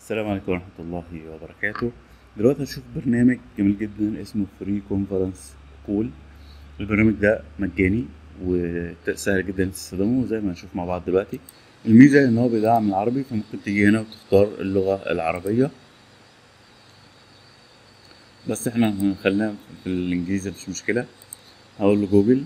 السلام عليكم ورحمة الله وبركاته دلوقتي هنشوف برنامج جميل جدا اسمه فري كونفرنس كول البرنامج ده مجاني وسهل جدا تستخدمه زي ما هنشوف مع بعض دلوقتي الميزة ان هو بيدعم العربي فممكن تيجي هنا وتختار اللغة العربية بس احنا هنخليها في الانجليزي مش مشكلة هقول له جوجل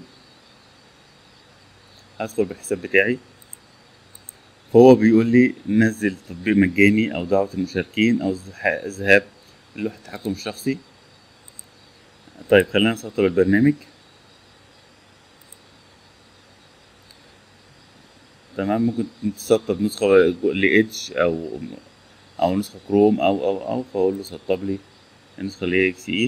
هدخل بالحساب بتاعي فهو بيقول لي نزل تطبيق مجاني او دعوة المشاركين او ذهاب لوحة التحكم الشخصي طيب خلينا نسطب البرنامج تمام ممكن تسطب نسخة لإيدج أو أو نسخة كروم أو أو أو فأقول له سطب لي النسخة اللي هي إكس إي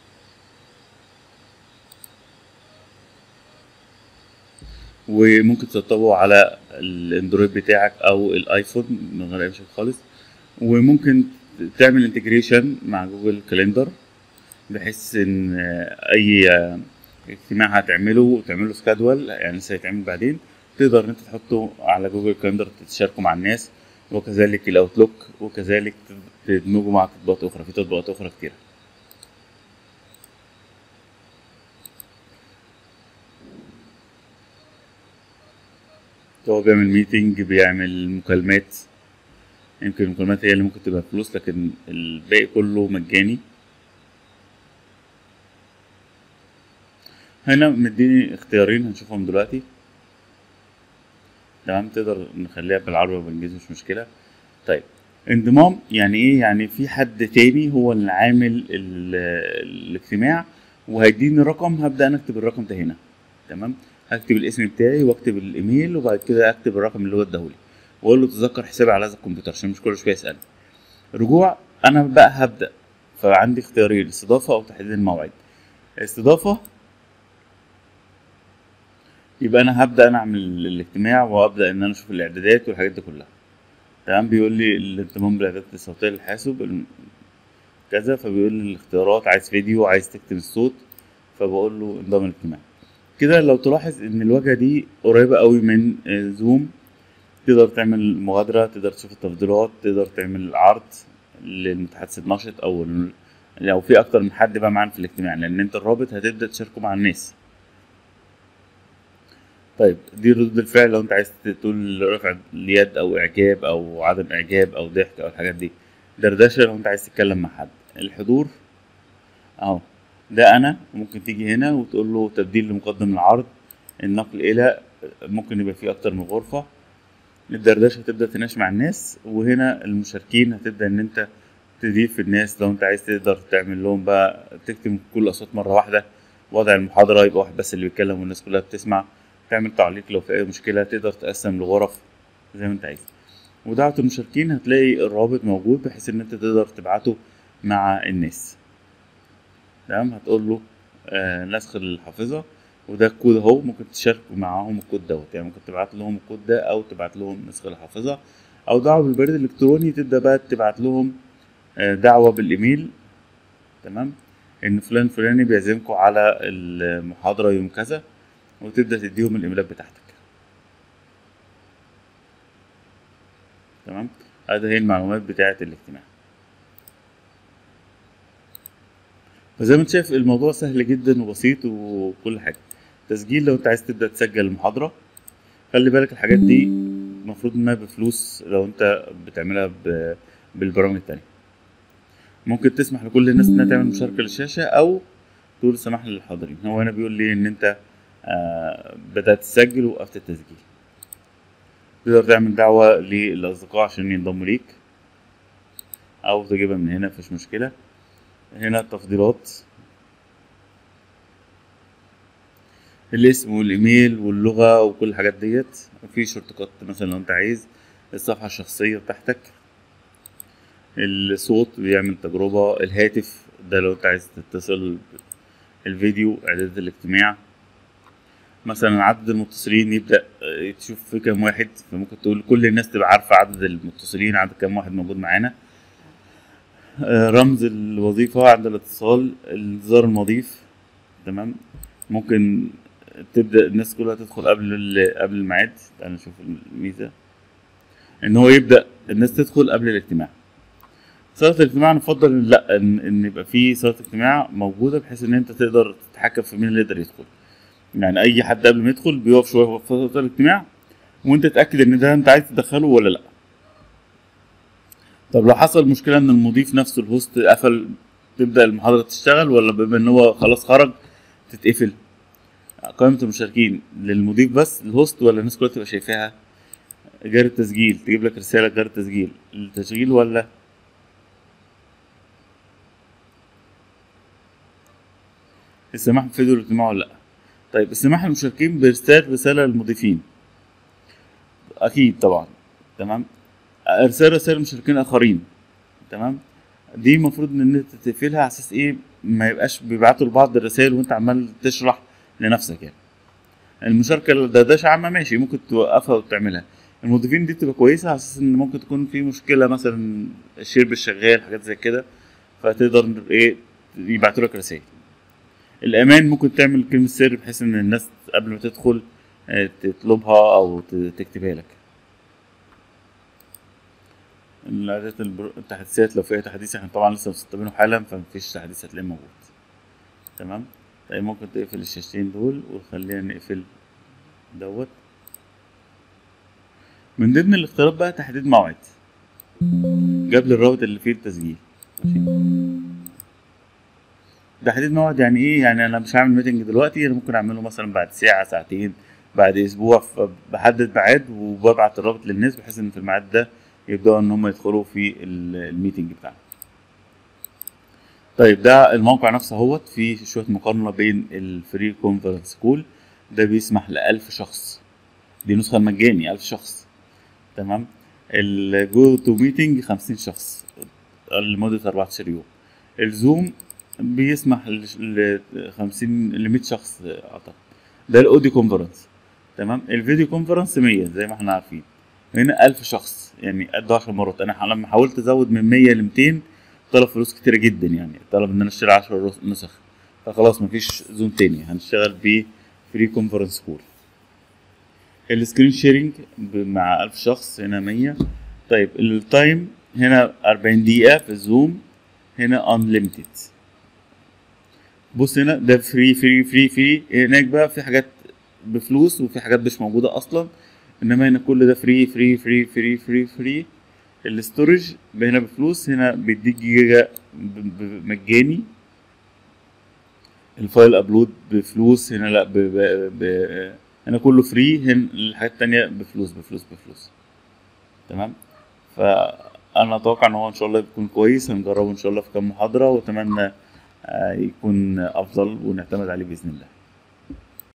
وممكن تسطبه على الاندرويد بتاعك او الايفون من غير اي مشاكل خالص وممكن تعمل انتجريشن مع جوجل كاليندر بحيث ان اي اجتماع هتعمله وتعمله سكادول يعني لسه هيتعمل بعدين تقدر ان انت تحطه على جوجل كاليندر تشاركه مع الناس وكذلك الاوتلوك وكذلك تدمجه مع تطبيقات اخرى في تطبيقات اخرى كتيره هو بيعمل ميتنج بيعمل مكالمات يمكن المكالمات هي اللي ممكن تبقى فلوس لكن الباقي كله مجاني هنا مديني اختيارين هنشوفهم دلوقتي تمام تقدر نخليها بالعربي وبالانجليزي مش مشكلة طيب انضمام يعني ايه يعني في حد تاني هو اللي عامل الاجتماع وهيديني رقم هبدأ انا اكتب الرقم ده هنا تمام هكتب الاسم بتاعي واكتب الايميل وبعد كده اكتب الرقم اللي هو اداهولي واقول له تذكر حسابي على هذا الكمبيوتر عشان مش كل شويه يسالني رجوع انا بقى هبدا فعندي اختيارين استضافه او تحديد الموعد استضافه يبقى انا هبدا انا اعمل الاجتماع وابدا ان انا اشوف الاعدادات والحاجات دي كلها تمام بيقول لي الانضمام بالاعدادات الصوتيه للحاسب كذا فبيقول لي الاختيارات عايز فيديو عايز تكتب الصوت فبقول له انضم الاجتماع كده لو تلاحظ ان الواجهه دي قريبه قوي من زوم تقدر تعمل مغادره تقدر تشوف التفضيلات تقدر تعمل عرض للمتحدث الناشط او لو في اكتر من حد بقى معانا في الاجتماع لان انت الرابط هتبدا تشاركه مع الناس طيب دي ردود الفعل لو انت عايز تقول رفع اليد او اعجاب او عدم اعجاب او ضحك او الحاجات دي دردشه لو انت عايز تتكلم مع حد الحضور اهو ده انا ممكن تيجي هنا وتقول له تبديل لمقدم العرض النقل الى ممكن يبقى فيه اكتر من غرفه الدردشه هتبدا تناقش مع الناس وهنا المشاركين هتبدا ان انت تضيف الناس لو انت عايز تقدر تعمل لهم بقى تكتب كل الاصوات مره واحده وضع المحاضره يبقى واحد بس اللي بيتكلم والناس كلها بتسمع تعمل تعليق لو في اي مشكله تقدر تقسم لغرف زي ما انت عايز ودعوه المشاركين هتلاقي الرابط موجود بحيث ان انت تقدر تبعته مع الناس تمام هتقول له آه نسخ الحافظه وده الكود اهو ممكن تشاركوا معاهم الكود دوت يعني ممكن تبعت لهم الكود ده او تبعت لهم نسخ الحافظه او دعوه بالبريد الالكتروني تبدا بقى تبعت لهم آه دعوه بالايميل تمام ان فلان فلاني بيعزمكم على المحاضره يوم كذا وتبدا تديهم الايميلات بتاعتك تمام هذه هي المعلومات بتاعه الاجتماع فزي ما انت شايف الموضوع سهل جدا وبسيط وكل حاجه تسجيل لو انت عايز تبدا تسجل المحاضره خلي بالك الحاجات دي المفروض انها بفلوس لو انت بتعملها بالبرامج التانية ممكن تسمح لكل الناس انها تعمل مشاركه للشاشه او تقول سماح للحاضرين هو هنا بيقول لي ان انت آه بدات تسجل ووقفت التسجيل تقدر تعمل دعوه للاصدقاء عشان ينضموا ليك او تجيبها من هنا مفيش مشكله هنا التفضيلات الاسم والايميل واللغه وكل الحاجات ديت في شورت مثلا لو انت عايز الصفحه الشخصيه بتاعتك الصوت بيعمل تجربه الهاتف ده لو انت عايز تتصل الفيديو اعداد الاجتماع مثلا عدد المتصلين يبدا تشوف في كام واحد فممكن تقول كل الناس تبقى عارفه عدد المتصلين عدد كام واحد موجود معانا رمز الوظيفة عند الاتصال الانتظار المضيف تمام ممكن تبدأ الناس كلها تدخل قبل قبل الميعاد تعال نشوف الميزة ان هو يبدأ الناس تدخل قبل الاجتماع صالة الاجتماع نفضل لا ان ان يبقى في صالة اجتماع موجودة بحيث ان انت تقدر تتحكم في مين اللي يقدر يدخل يعني اي حد قبل ما يدخل بيقف شوية في صالة الاجتماع وانت تتأكد ان ده انت عايز تدخله ولا لا طب لو حصل مشكلة ان المضيف نفسه الهوست قفل تبدأ المحاضرة تشتغل ولا بما ان هو خلاص خرج تتقفل قائمة المشاركين للمضيف بس الهوست ولا الناس كلها تبقى شايفاها جاري التسجيل تجيب لك رسالة جاري التسجيل التشغيل ولا السماح بفيديو الاجتماع ولا لا طيب السماح للمشاركين بإرسال رسالة للمضيفين أكيد طبعا تمام إرسال رسائل لمشاركين آخرين تمام دي المفروض ان انت تقفلها على اساس ايه ما يبقاش بيبعتوا لبعض الرسائل وانت عمال تشرح لنفسك يعني المشاركة الدردشة عامة ماشي ممكن توقفها وتعملها المضيفين دي تبقى كويسة على اساس ان ممكن تكون في مشكلة مثلا الشير بالشغال حاجات زي كده فتقدر ايه يبعتوا لك رسائل الامان ممكن تعمل كلمة سر بحيث ان الناس قبل ما تدخل آه، تطلبها او ت- تكتبها لك الاعدادات البر- التحديثات لو في اي تحديث احنا طبعا لسه مسطبينه حالا فمفيش تحديث هتلاقيه موجود تمام طيب ممكن تقفل الشاشتين دول وخلينا نقفل دوت من ضمن الاختيارات بقى تحديد موعد جاب لي الرابط اللي فيه التسجيل ماشي تحديد موعد يعني ايه يعني انا مش هعمل ميتنج دلوقتي انا ممكن اعمله مثلا بعد ساعه ساعتين بعد اسبوع فبحدد ميعاد وببعت الرابط للناس بحيث ان في الميعاد ده يبداوا ان هم يدخلوا في ال- الميتنج بتاعنا طيب ده الموقع نفسه اهوت فيه شويه مقارنه بين الفري كونفرنس كول ده بيسمح ل 1000 شخص دي نسخه المجاني 1000 شخص تمام الجو تو ميتنج 50 شخص لمده 14 يوم الزوم بيسمح ل 50 ل 100 شخص اعتقد ده الاوديو كونفرنس تمام الفيديو كونفرنس 100 زي ما احنا عارفين هنا 1000 شخص يعني قد 10 مرات انا لما حاولت ازود من 100 ل 200 طلب فلوس كتيره جدا يعني طلب ان انا اشتري 10 رس- نسخ فخلاص مفيش زوم تاني هنشتغل ب فري كونفرنس كول السكرين شيرنج مع 1000 شخص هنا 100 طيب التايم هنا 40 دقيقة في الزوم هنا انليمتد بص هنا ده فري فري فري فري هناك بقى في حاجات بفلوس وفي حاجات مش موجودة أصلا إنما هنا كل ده فري فري فري فري فري فري الاستورج هنا بفلوس هنا بيديك جيجا ب- ب- مجاني الفايل ابلود بفلوس هنا لا ب... ب... ب... هنا كله فري هنا الحاجات التانية بفلوس بفلوس بفلوس تمام فانا اتوقع ان هو ان شاء الله يكون كويس هنجربه ان شاء الله في كام محاضرة واتمنى آه، يكون افضل ونعتمد عليه باذن الله